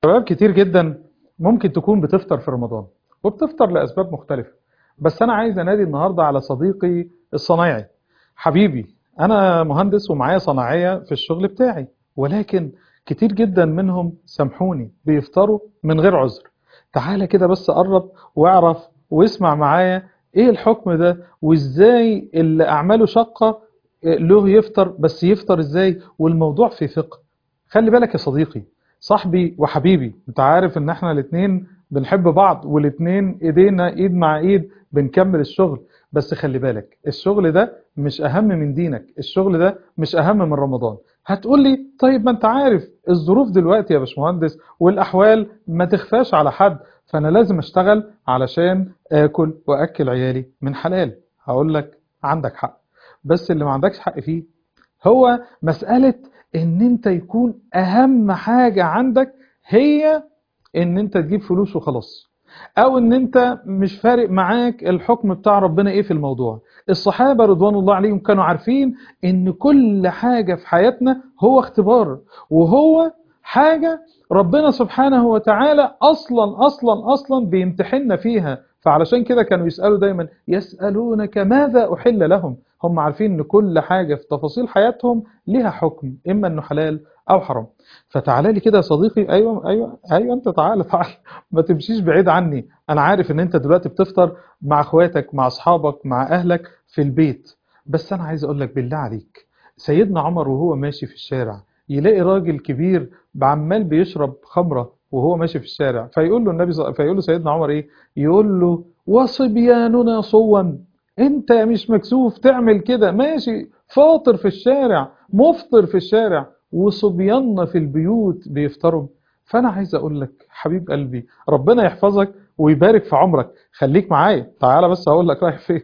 شباب كتير جدا ممكن تكون بتفطر في رمضان وبتفطر لأسباب مختلفة بس أنا عايز أنادي النهاردة على صديقي الصنايعي حبيبي أنا مهندس ومعايا صناعية في الشغل بتاعي ولكن كتير جدا منهم سامحوني بيفطروا من غير عذر تعالى كده بس قرب واعرف واسمع معايا ايه الحكم ده وازاي اللي اعماله شقة له يفطر بس يفطر ازاي والموضوع في فقه خلي بالك يا صديقي صاحبي وحبيبي انت عارف ان احنا الاتنين بنحب بعض والاتنين ايدينا ايد مع ايد بنكمل الشغل بس خلي بالك الشغل ده مش اهم من دينك الشغل ده مش اهم من رمضان هتقول لي طيب ما انت عارف الظروف دلوقتي يا باشمهندس والاحوال ما تخفاش على حد فانا لازم اشتغل علشان اكل واكل عيالي من حلال هقول لك عندك حق بس اللي ما عندكش حق فيه هو مسألة ان انت يكون اهم حاجة عندك هي ان انت تجيب فلوس وخلاص او ان انت مش فارق معاك الحكم بتاع ربنا ايه في الموضوع الصحابة رضوان الله عليهم كانوا عارفين ان كل حاجة في حياتنا هو اختبار وهو حاجة ربنا سبحانه وتعالى اصلا اصلا اصلا بيمتحننا فيها فعلشان كده كانوا يسألوا دايما يسألونك ماذا أحل لهم هم عارفين ان كل حاجة في تفاصيل حياتهم لها حكم اما انه حلال او حرام فتعالى لي كده يا صديقي ايوه ايوه ايوه انت تعالى تعالى ما تمشيش بعيد عني انا عارف ان انت دلوقتي بتفطر مع اخواتك مع اصحابك مع اهلك في البيت بس انا عايز اقول لك بالله عليك سيدنا عمر وهو ماشي في الشارع يلاقي راجل كبير عمال بيشرب خمرة وهو ماشي في الشارع فيقول له النبي ص... فيقول له سيدنا عمر ايه يقول له وصبياننا صوا انت مش مكسوف تعمل كده ماشي فاطر في الشارع مفطر في الشارع وصبياننا في البيوت بيفطروا فانا عايز اقول لك حبيب قلبي ربنا يحفظك ويبارك في عمرك خليك معايا تعالى بس اقول لك رايح فين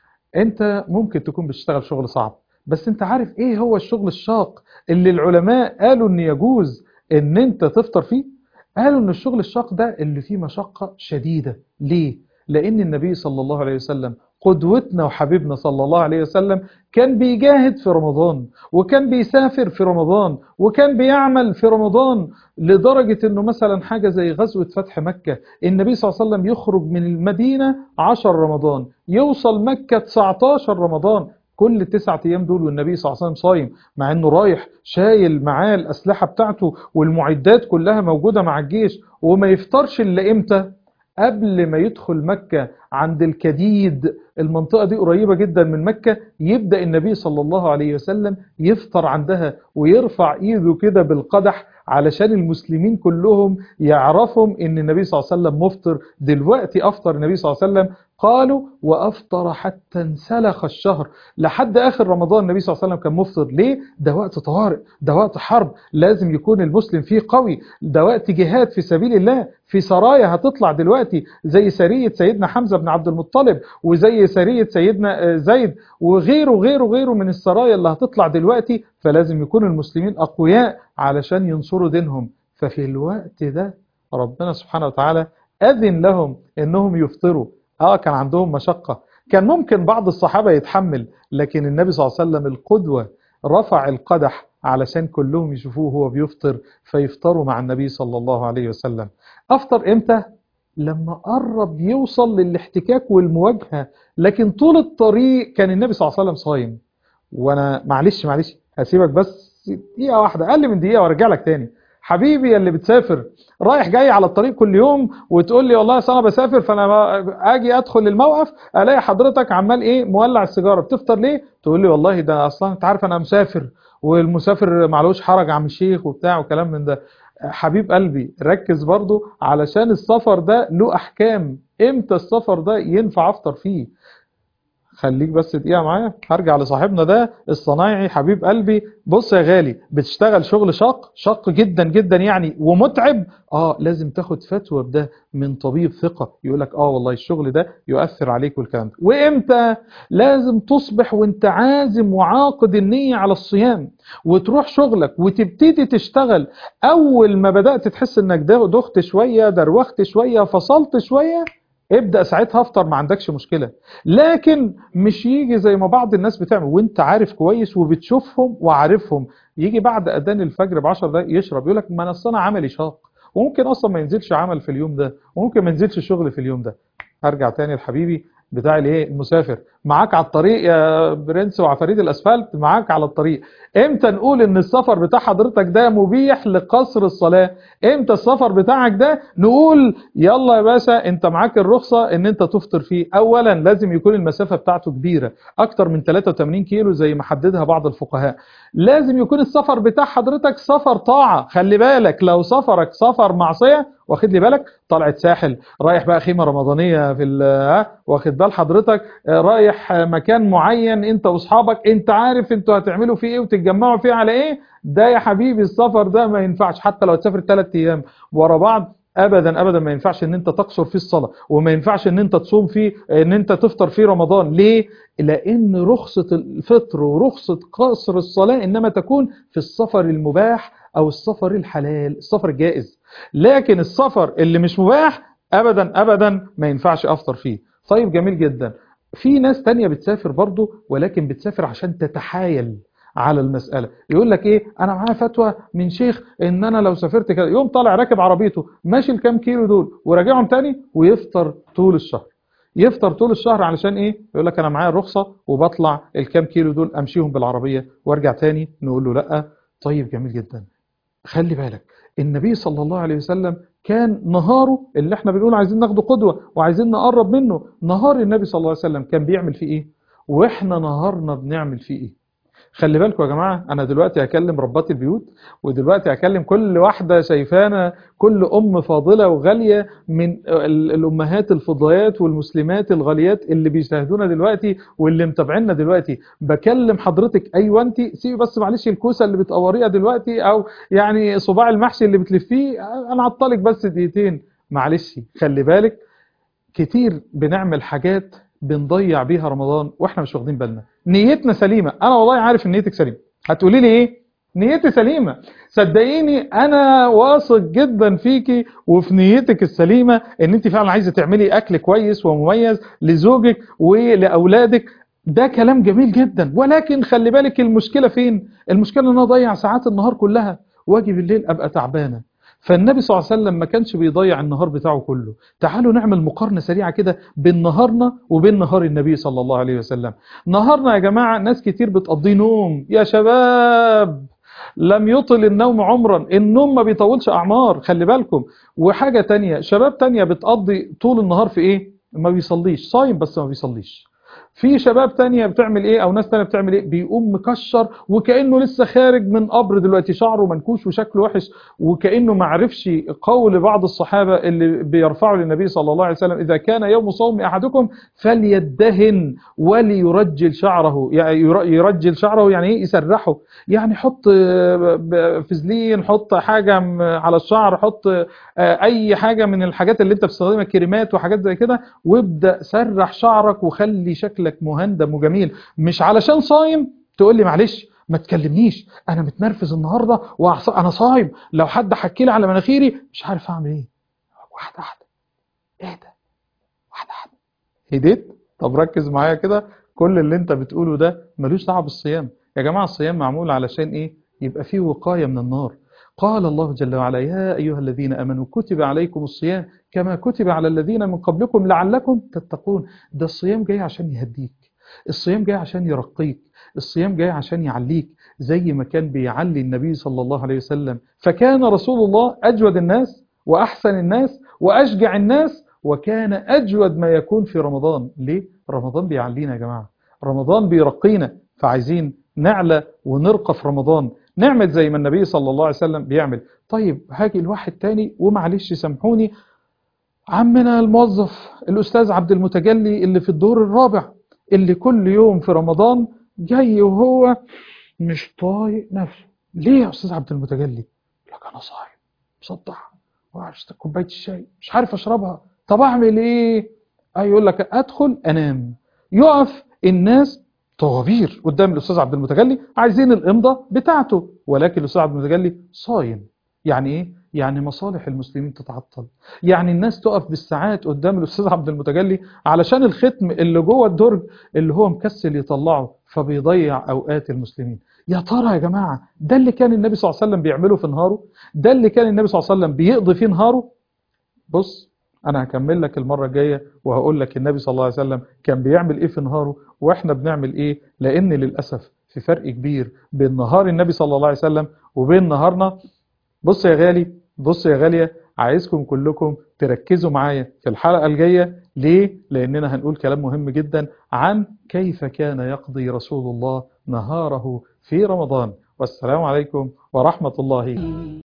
انت ممكن تكون بتشتغل شغل صعب بس انت عارف ايه هو الشغل الشاق اللي العلماء قالوا ان يجوز ان انت تفطر فيه قالوا ان الشغل الشاق ده اللي فيه مشقة شديدة ليه لان النبي صلى الله عليه وسلم قدوتنا وحبيبنا صلى الله عليه وسلم كان بيجاهد في رمضان وكان بيسافر في رمضان وكان بيعمل في رمضان لدرجة انه مثلا حاجة زي غزوة فتح مكة النبي صلى الله عليه وسلم يخرج من المدينة 10 رمضان يوصل مكة 19 رمضان كل تسعة ايام دول والنبي صلى الله عليه وسلم صايم مع انه رايح شايل معاه الاسلحة بتاعته والمعدات كلها موجودة مع الجيش وما يفطرش الا امتى قبل ما يدخل مكة عند الكديد المنطقة دي قريبة جدا من مكة يبدأ النبي صلى الله عليه وسلم يفطر عندها ويرفع ايده كده بالقدح علشان المسلمين كلهم يعرفهم ان النبي صلى الله عليه وسلم مفطر دلوقتي افطر النبي صلى الله عليه وسلم قالوا وافطر حتى انسلخ الشهر لحد اخر رمضان النبي صلى الله عليه وسلم كان مفطر ليه ده وقت طوارئ ده وقت حرب لازم يكون المسلم فيه قوي ده وقت جهاد في سبيل الله في سرايا هتطلع دلوقتي زي سرية سيدنا حمزة بن عبد المطلب وزي سرية سيدنا زيد وغيره غيره غيره من السرايا اللي هتطلع دلوقتي فلازم يكون المسلمين أقوياء علشان ينصروا دينهم ففي الوقت ده ربنا سبحانه وتعالى أذن لهم أنهم يفطروا آه كان عندهم مشقة كان ممكن بعض الصحابة يتحمل لكن النبي صلى الله عليه وسلم القدوة رفع القدح علشان كلهم يشوفوه هو بيفطر فيفطروا مع النبي صلى الله عليه وسلم أفطر إمتى؟ لما قرب يوصل للاحتكاك والمواجهة لكن طول الطريق كان النبي صلى الله عليه وسلم صايم وانا معلش معلش هسيبك بس دقيقة واحدة اقل من دقيقة وارجع لك تاني حبيبي اللي بتسافر رايح جاي على الطريق كل يوم وتقول لي والله انا بسافر فانا اجي ادخل الموقف الاقي حضرتك عمال ايه مولع السيجاره بتفطر ليه تقول لي والله ده اصلا انت عارف انا مسافر والمسافر معلوش حرج عم الشيخ وبتاع وكلام من ده حبيب قلبي ركز برضو علشان السفر ده له احكام امتى السفر ده ينفع افطر فيه خليك بس دقيقة معايا هرجع لصاحبنا ده الصنايعي حبيب قلبي بص يا غالي بتشتغل شغل شاق شاق جدا جدا يعني ومتعب اه لازم تاخد فتوى بده من طبيب ثقة يقولك اه والله الشغل ده يؤثر عليك والكلام ده وامتى لازم تصبح وانت عازم وعاقد النية على الصيام وتروح شغلك وتبتدي تشتغل اول ما بدأت تحس انك دخت شوية دروخت شوية فصلت شوية ابدأ ساعتها افطر ما عندكش مشكلة لكن مش يجي زي ما بعض الناس بتعمل وانت عارف كويس وبتشوفهم وعارفهم يجي بعد اذان الفجر ب 10 دقايق يشرب يقول لك ما انا اصل انا عملي شاق وممكن اصلا ما ينزلش عمل في اليوم ده وممكن ما ينزلش شغل في اليوم ده هرجع تاني لحبيبي بتاع الايه المسافر معاك على الطريق يا برنس وعفاريت الاسفلت معاك على الطريق امتى نقول ان السفر بتاع حضرتك ده مبيح لقصر الصلاة امتى السفر بتاعك ده نقول يلا يا باشا انت معاك الرخصة ان انت تفطر فيه اولا لازم يكون المسافة بتاعته كبيرة اكتر من 83 كيلو زي ما حددها بعض الفقهاء لازم يكون السفر بتاع حضرتك سفر طاعة خلي بالك لو سفرك سفر معصية واخد لي بالك طلعت ساحل رايح بقى خيمة رمضانية في واخد بال حضرتك رايح مكان معين انت واصحابك انت عارف انتوا هتعملوا فيه ايه وتتجمعوا فيه على ايه ده يا حبيبي السفر ده ما ينفعش حتى لو تسافر 3 ايام ورا بعض ابدا ابدا ما ينفعش ان انت تقصر فيه الصلاة وما ينفعش ان انت تصوم فيه ان انت تفطر فيه رمضان ليه لان رخصة الفطر ورخصة قصر الصلاة انما تكون في السفر المباح او السفر الحلال السفر الجائز لكن السفر اللي مش مباح ابدا ابدا ما ينفعش افطر فيه طيب جميل جدا في ناس تانية بتسافر برضو ولكن بتسافر عشان تتحايل على المسألة يقول لك ايه انا معايا فتوى من شيخ ان انا لو سافرت كده يوم طالع راكب عربيته ماشي الكام كيلو دول وراجعهم تاني ويفطر طول الشهر يفطر طول الشهر علشان ايه يقول لك انا معايا الرخصة وبطلع الكام كيلو دول امشيهم بالعربية وارجع تاني نقول له لا طيب جميل جدا خلي بالك النبي صلى الله عليه وسلم كان نهاره اللي احنا بنقول عايزين ناخده قدوة وعايزين نقرب منه نهار النبي صلى الله عليه وسلم كان بيعمل فيه ايه واحنا نهارنا بنعمل فيه ايه خلي بالكم يا جماعة أنا دلوقتي هكلم ربات البيوت ودلوقتي هكلم كل واحدة شايفانا كل أم فاضلة وغالية من الأمهات الفضيات والمسلمات الغاليات اللي بيشاهدونا دلوقتي واللي متابعينا دلوقتي بكلم حضرتك أيوة أنت سيبي بس معلش الكوسة اللي بتقوريها دلوقتي أو يعني صباع المحشي اللي بتلفيه أنا عطلك بس دقيقتين معلش خلي بالك كتير بنعمل حاجات بنضيع بيها رمضان واحنا مش واخدين بالنا نيتنا سليمة انا والله عارف ان نيتك سليمة هتقولي لي ايه نيتي سليمة صدقيني انا واثق جدا فيكي وفي نيتك السليمة ان انت فعلا عايزة تعملي اكل كويس ومميز لزوجك ولاولادك ده كلام جميل جدا ولكن خلي بالك المشكلة فين المشكلة ان انا اضيع ساعات النهار كلها واجي بالليل ابقى تعبانة فالنبي صلى الله عليه وسلم ما كانش بيضيع النهار بتاعه كله تعالوا نعمل مقارنة سريعة كده بين نهارنا وبين نهار النبي صلى الله عليه وسلم نهارنا يا جماعة ناس كتير بتقضي نوم يا شباب لم يطل النوم عمرا النوم ما بيطولش أعمار خلي بالكم وحاجة تانية شباب تانية بتقضي طول النهار في إيه ما بيصليش صايم بس ما بيصليش في شباب تانية بتعمل ايه او ناس تانية بتعمل ايه بيقوم مكشر وكأنه لسه خارج من قبر دلوقتي شعره منكوش وشكله وحش وكأنه ما عرفش قول بعض الصحابة اللي بيرفعوا للنبي صلى الله عليه وسلم اذا كان يوم صوم احدكم فليدهن وليرجل شعره يعني يرجل شعره يعني ايه يسرحه يعني حط فزلين حط حاجة على الشعر حط اي حاجة من الحاجات اللي انت بتستخدمها كريمات وحاجات زي كده وابدأ سرح شعرك وخلي شكلك مهندم وجميل مش علشان صايم تقول لي معلش ما تكلمنيش انا متنرفز النهاردة وانا صايم لو حد حكي لي على مناخيري مش عارف اعمل ايه واحدة واحدة ايه ده واحدة واحدة هديت طب ركز معايا كده كل اللي انت بتقوله ده ملوش دعوه بالصيام يا جماعة الصيام معمول علشان ايه يبقى فيه وقاية من النار قال الله جل وعلا يا أيها الذين أمنوا كتب عليكم الصيام كما كتب على الذين من قبلكم لعلكم تتقون ده الصيام جاي عشان يهديك الصيام جاي عشان يرقيك الصيام جاي عشان يعليك زي ما كان بيعلي النبي صلى الله عليه وسلم فكان رسول الله أجود الناس وأحسن الناس وأشجع الناس وكان أجود ما يكون في رمضان ليه؟ رمضان بيعلينا يا جماعة رمضان بيرقينا فعايزين نعلى ونرقى في رمضان نعمل زي ما النبي صلى الله عليه وسلم بيعمل طيب هاجي الواحد تاني ومعلش سامحوني عمنا الموظف الأستاذ عبد المتجلي اللي في الدور الرابع اللي كل يوم في رمضان جاي وهو مش طايق نفسه ليه يا أستاذ عبد المتجلي لك أنا صايم مصدع وعشت كوباية الشاي مش عارف أشربها طب أعمل إيه أي يقول لك أدخل أنام يقف الناس طوابير قدام الأستاذ عبد المتجلي عايزين الإمضة بتاعته ولكن الأستاذ عبد المتجلي صايم يعني إيه؟ يعني مصالح المسلمين تتعطل يعني الناس تقف بالساعات قدام الأستاذ عبد المتجلي علشان الختم اللي جوه الدرج اللي هو مكسل يطلعه فبيضيع أوقات المسلمين يا ترى يا جماعة ده اللي كان النبي صلى الله عليه وسلم بيعمله في نهاره ده اللي كان النبي صلى الله عليه وسلم بيقضي فيه نهاره بص أنا هكمل لك المرة الجاية وهقول لك النبي صلى الله عليه وسلم كان بيعمل إيه في نهاره وإحنا بنعمل إيه لأن للأسف في فرق كبير بين نهار النبي صلى الله عليه وسلم وبين نهارنا بص يا غالي بص يا غالية عايزكم كلكم تركزوا معايا في الحلقة الجاية ليه؟ لأننا هنقول كلام مهم جدا عن كيف كان يقضي رسول الله نهاره في رمضان والسلام عليكم ورحمة الله